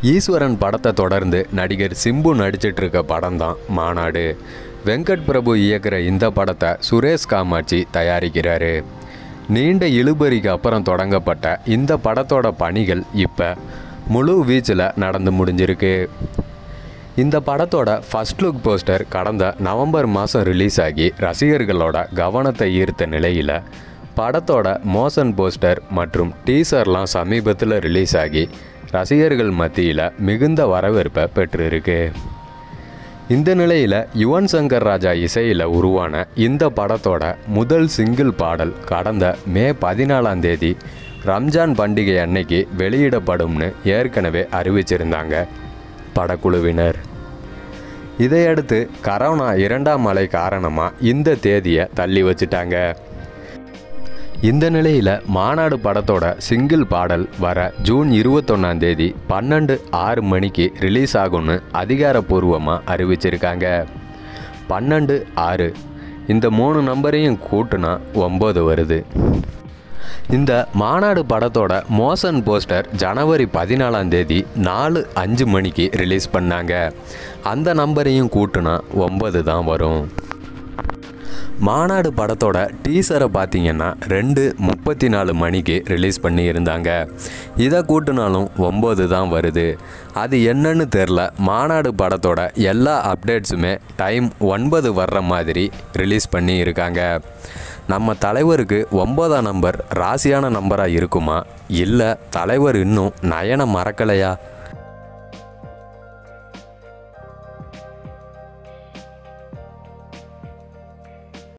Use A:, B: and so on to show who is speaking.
A: ஈஸ்வரன் படத்தை தொடர்ந்து நடிகர் சிம்பு நடிச்சிட்டு இருக்க படம் தான் மாநாடு வெங்கட் பிரபு இயக்குற இந்த படத்தை சுரேஷ் காமாட்சி தயாரிக்கிறாரு நீண்ட இழுபறிக்கு அப்புறம் தொடங்கப்பட்ட இந்த படத்தோட பணிகள் இப்போ முழு வீச்சில் நடந்து முடிஞ்சிருக்கு இந்த படத்தோட ஃபர்ஸ்ட் லுக் போஸ்டர் கடந்த நவம்பர் மாதம் ரிலீஸ் ஆகி ரசிகர்களோட கவனத்தை ஈர்த்த நிலையில் படத்தோட மோஷன் போஸ்டர் மற்றும் டீசர்லாம் சமீபத்தில் ரிலீஸ் ஆகி ரசிகர்கள் மத்தியில் மிகுந்த வரவேற்பை பெற்றிருக்கு இந்த நிலையில் யுவன் சங்கர் ராஜா இசையில் உருவான இந்த படத்தோட முதல் சிங்கிள் பாடல் கடந்த மே பதினாலாம் தேதி ரம்ஜான் பண்டிகை அன்னைக்கு வெளியிடப்படும்னு ஏற்கனவே அறிவிச்சிருந்தாங்க படக்குழுவினர் இதையடுத்து கரோனா இரண்டாம் அலை காரணமாக இந்த தேதியை தள்ளி வச்சிட்டாங்க இந்த நிலையில் மாநாடு படத்தோட சிங்கிள் பாடல் வர ஜூன் இருபத்தொன்னாம் தேதி பன்னெண்டு ஆறு மணிக்கு ரிலீஸ் ஆகும்னு அதிகாரப்பூர்வமாக அறிவிச்சிருக்காங்க பன்னெண்டு ஆறு இந்த மூணு நம்பரையும் கூட்டுனா ஒம்பது வருது இந்த மாநாடு படத்தோட மோஷன் போஸ்டர் ஜனவரி பதினாலாம் தேதி நாலு அஞ்சு மணிக்கு ரிலீஸ் பண்ணாங்க அந்த நம்பரையும் கூட்டுனா ஒம்பது தான் வரும் மாநாடு படத்தோட டீசரை பார்த்தீங்கன்னா ரெண்டு முப்பத்தி நாலு மணிக்கு ரிலீஸ் பண்ணியிருந்தாங்க இதை கூட்டினாலும் ஒம்பது தான் வருது அது என்னன்னு தெரில மாநாடு படத்தோட எல்லா அப்டேட்ஸுமே டைம் ஒன்பது வர்ற மாதிரி ரிலீஸ் பண்ணி இருக்காங்க நம்ம தலைவருக்கு ஒன்பதாம் நம்பர் ராசியான நம்பராக இருக்குமா இல்லை தலைவர் இன்னும் நயனை மறக்கலையா